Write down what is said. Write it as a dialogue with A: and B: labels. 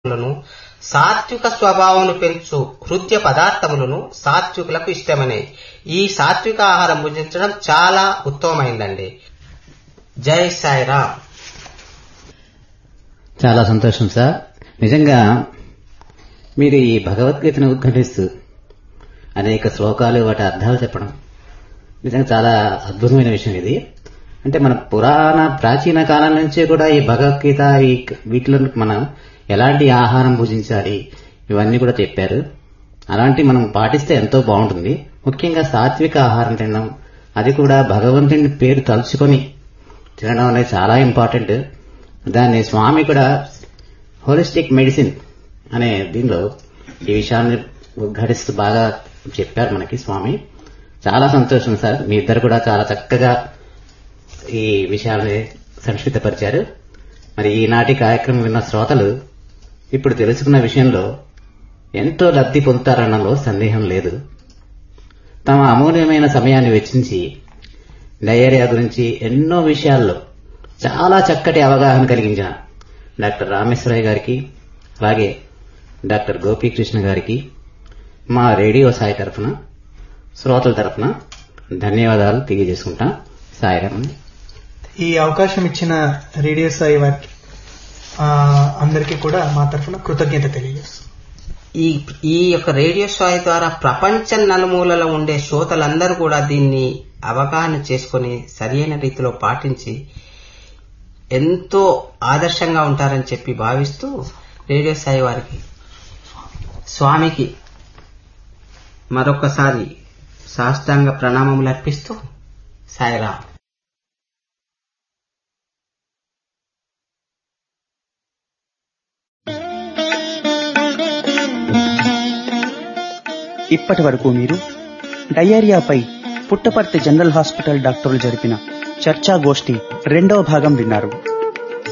A: లను సాత్విక స్వభావమును పెంచు హృద్య పదార్థములను సాత్వికులకు ఇష్టమనే ఈ సాత్విక ఆహారం భుజించడం చాలా ఉత్తమమైందండి జై సాయిరామ్
B: చాలా సంతోషం సార్ నిజంగా మీరు ఈ భగవద్గీతను ఉద్ఘటిస్తూ అనేక శ్లోకాలు వాటి అర్థాలు చెప్పడం నిజంగా చాలా అద్భుతమైన విషయం ఇది అంటే మన పురాణ ప్రాచీన కాలం నుంచి కూడా ఈ భగవద్గీత ఈ వీటిలో మనం ఎలాంటి ఆహారం భుజించాలి ఇవన్నీ కూడా చెప్పారు అలాంటి మనం పాటిస్తే ఎంతో బాగుంటుంది ముఖ్యంగా సాత్విక ఆహారం తినడం అది కూడా భగవంతుని పేరు తలుచుకొని తినడం అనేది చాలా ఇంపార్టెంట్ దాన్ని స్వామి కూడా హోలిస్టిక్ మెడిసిన్ అనే దీనిలో ఈ విషయాన్ని ఉద్ఘాటిస్తూ బాగా చెప్పారు మనకి స్వామి చాలా సంతోషం సార్ మీ ఇద్దరు కూడా చాలా చక్కగా ఈ విషయాల్ని సంక్షిప్తపరిచారు మరి ఈనాటి కార్యక్రమం విన్న శ్రోతలు ఇప్పుడు తెలుసుకున్న విషయంలో ఎంతో లబ్ధి పొందుతారన్నలో సందేహం లేదు తమ అమూల్యమైన సమయాన్ని వెచ్చించి డయేరియా గురించి ఎన్నో విషయాల్లో చాలా చక్కటి అవగాహన కలిగించిన డాక్టర్ రామేశ్వరయ్య గారికి అలాగే డాక్టర్ గోపీకృష్ణ గారికి మా రేడియో సాయి తరఫున శ్రోతల తరఫున ధన్యవాదాలు తెలియజేసుకుంటాం సాయిరామ్
C: ఈ అవకాశం ఇచ్చిన రేడియో సాయి వారికి ఆ, అందరికీ కూడా మా తరఫున కృతజ్ఞత తెలియజేస్తాం
A: ఈ ఈ యొక్క రేడియో సాయి ద్వారా ప్రపంచం నలుమూలలో ఉండే శ్రోతలందరూ కూడా దీన్ని అవగాహన చేసుకుని సరియైన రీతిలో పాటించి ఎంతో ఆదర్శంగా ఉంటారని చెప్పి భావిస్తూ రేడియో సాయి వారికి స్వామికి మరొకసారి సాష్టాంగ ప్రణామములు అర్పిస్తూ సాయిరామ్
D: ఇప్పటి వరకు మీరు డయేరియాపై పుట్టపర్తి జనరల్ హాస్పిటల్ డాక్టర్లు జరిపిన చర్చా గోష్ఠి రెండవ భాగం విన్నారు